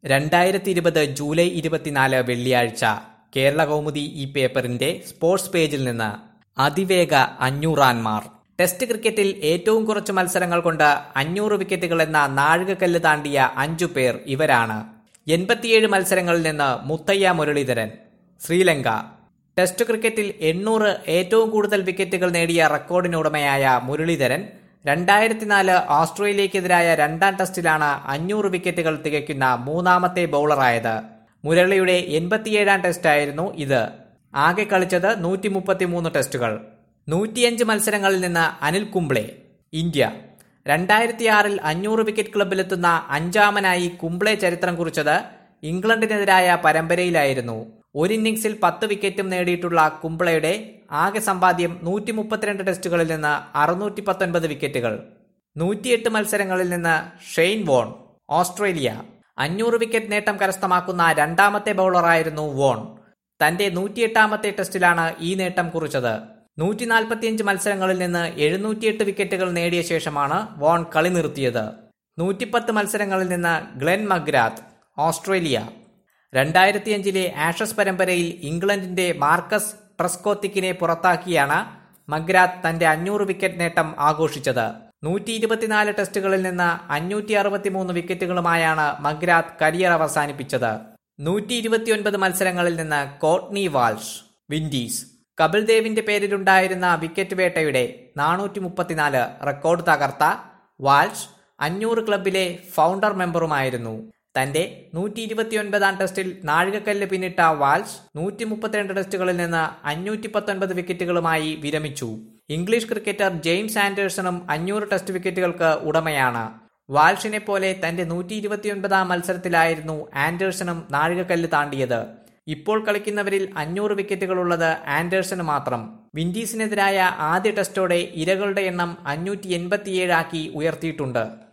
രണ്ടായിരത്തി ഇരുപത് ജൂലൈ ഇരുപത്തിനാല് വെള്ളിയാഴ്ച കേരള കൗമുദി ഈ പേപ്പറിന്റെ സ്പോർട്സ് പേജിൽ നിന്ന് അതിവേഗ അഞ്ഞൂറാൻമാർ ടെസ്റ്റ് ക്രിക്കറ്റിൽ ഏറ്റവും കുറച്ച് മത്സരങ്ങൾ കൊണ്ട് അഞ്ഞൂറ് വിക്കറ്റുകൾ എന്ന നാഴികക്കല്ല് താണ്ടിയ അഞ്ചു പേർ ഇവരാണ് എൺപത്തിയേഴ് മത്സരങ്ങളിൽ നിന്ന് മുത്തയ്യ മുരളീധരൻ ശ്രീലങ്ക ടെസ്റ്റ് ക്രിക്കറ്റിൽ എണ്ണൂറ് ഏറ്റവും കൂടുതൽ വിക്കറ്റുകൾ നേടിയ റെക്കോർഡിനുടമയായ മുരളീധരൻ രണ്ടായിരത്തിനാല് ഓസ്ട്രേലിയക്കെതിരായ രണ്ടാം ടെസ്റ്റിലാണ് അഞ്ഞൂറ് വിക്കറ്റുകൾ തികയ്ക്കുന്ന മൂന്നാമത്തെ ബൌളറായത് മുരളിയുടെ എൺപത്തിയേഴാം ടെസ്റ്റായിരുന്നു ഇത് ആകെ കളിച്ചത് നൂറ്റി മുപ്പത്തിമൂന്ന് ടെസ്റ്റുകൾ നൂറ്റിയഞ്ച് മത്സരങ്ങളിൽ നിന്ന് അനിൽ കുംബ്ലെ ഇന്ത്യ രണ്ടായിരത്തി ആറിൽ അഞ്ഞൂറ് വിക്കറ്റ് ക്ലബിലെത്തുന്ന അഞ്ചാമനായി കുംബ്ലെ ചരിത്രം കുറിച്ചത് ഇംഗ്ലണ്ടിനെതിരായ പരമ്പരയിലായിരുന്നു ഒരു ഇന്നിംഗ്സിൽ പത്ത് വിക്കറ്റും നേടിയിട്ടുള്ള കുംബ്ലയുടെ ആകെ സമ്പാദ്യം നൂറ്റി മുപ്പത്തിരണ്ട് ടെസ്റ്റുകളിൽ നിന്ന് അറുന്നൂറ്റി പത്തൊൻപത് വിക്കറ്റുകൾ നൂറ്റിയെട്ട് മത്സരങ്ങളിൽ നിന്ന് ഷെയ്ൻ വോൺ ഓസ്ട്രേലിയ അഞ്ഞൂറ് വിക്കറ്റ് നേട്ടം കരസ്ഥമാക്കുന്ന രണ്ടാമത്തെ ബൌളറായിരുന്നു വോൺ തന്റെ നൂറ്റിയെട്ടാമത്തെ ടെസ്റ്റിലാണ് ഈ നേട്ടം കുറിച്ചത് നൂറ്റി നാൽപ്പത്തിയഞ്ച് മത്സരങ്ങളിൽ നിന്ന് എഴുന്നൂറ്റിയെട്ട് വിക്കറ്റുകൾ നേടിയ ശേഷമാണ് വോൺ കളി നിർത്തിയത് നൂറ്റിപ്പത്ത് മത്സരങ്ങളിൽ നിന്ന് ഗ്ലെൻ മഗ്രാത്ത് ഓസ്ട്രേലിയ രണ്ടായിരത്തിയഞ്ചിലെ ആഷസ് പരമ്പരയിൽ ഇംഗ്ലണ്ടിന്റെ മാർക്കസ് ട്രസ്കോത്തിക്കിനെ പുറത്താക്കിയാണ് മഗ്രാത്ത് തന്റെ അഞ്ഞൂറ് വിക്കറ്റ് നേട്ടം ആഘോഷിച്ചത് നൂറ്റി ഇരുപത്തിനാല് ടെസ്റ്റുകളിൽ നിന്ന് അഞ്ഞൂറ്റി അറുപത്തിമൂന്ന് വിക്കറ്റുകളുമായാണ് മഗ്രാത്ത് കരിയർ അവസാനിപ്പിച്ചത് നൂറ്റി ഇരുപത്തിയൊൻപത് മത്സരങ്ങളിൽ നിന്ന് കോട്നി വാൾഷ് വിൻഡീസ് കപിൽ ദേവിന്റെ പേരിലുണ്ടായിരുന്ന വിക്കറ്റ് വേട്ടയുടെ നാനൂറ്റി മുപ്പത്തിനാല് റെക്കോർഡ് തകർത്ത വാൾഷ് അഞ്ഞൂറ് ക്ലബിലെ ഫൗണ്ടർ മെമ്പറുമായിരുന്നു തന്റെ നൂറ്റി ഇരുപത്തിയൊൻപതാം ടെസ്റ്റിൽ നാഴികക്കല്ല് പിന്നിട്ട വാൾഷ് നൂറ്റി മുപ്പത്തിരണ്ട് ടെസ്റ്റുകളിൽ നിന്ന് അഞ്ഞൂറ്റി പത്തൊൻപത് വിക്കറ്റുകളുമായി വിരമിച്ചു ഇംഗ്ലീഷ് ക്രിക്കറ്റർ ജെയിംസ് ആൻഡേഴ്സണും അഞ്ഞൂറ് ടെസ്റ്റ് വിക്കറ്റുകൾക്ക് ഉടമയാണ് വാൾഷിനെ പോലെ തന്റെ നൂറ്റി ഇരുപത്തിയൊൻപതാം മത്സരത്തിലായിരുന്നു ആൻഡേഴ്സണും നാഴികക്കല്ല് താണ്ടിയത് ഇപ്പോൾ കളിക്കുന്നവരിൽ അഞ്ഞൂറ് വിക്കറ്റുകളുള്ളത് ആൻഡേഴ്സന് മാത്രം വിൻഡീസിനെതിരായ ആദ്യ ടെസ്റ്റോടെ ഇരകളുടെ എണ്ണം അഞ്ഞൂറ്റി എൺപത്തിയേഴാക്കി ഉയർത്തിയിട്ടുണ്ട്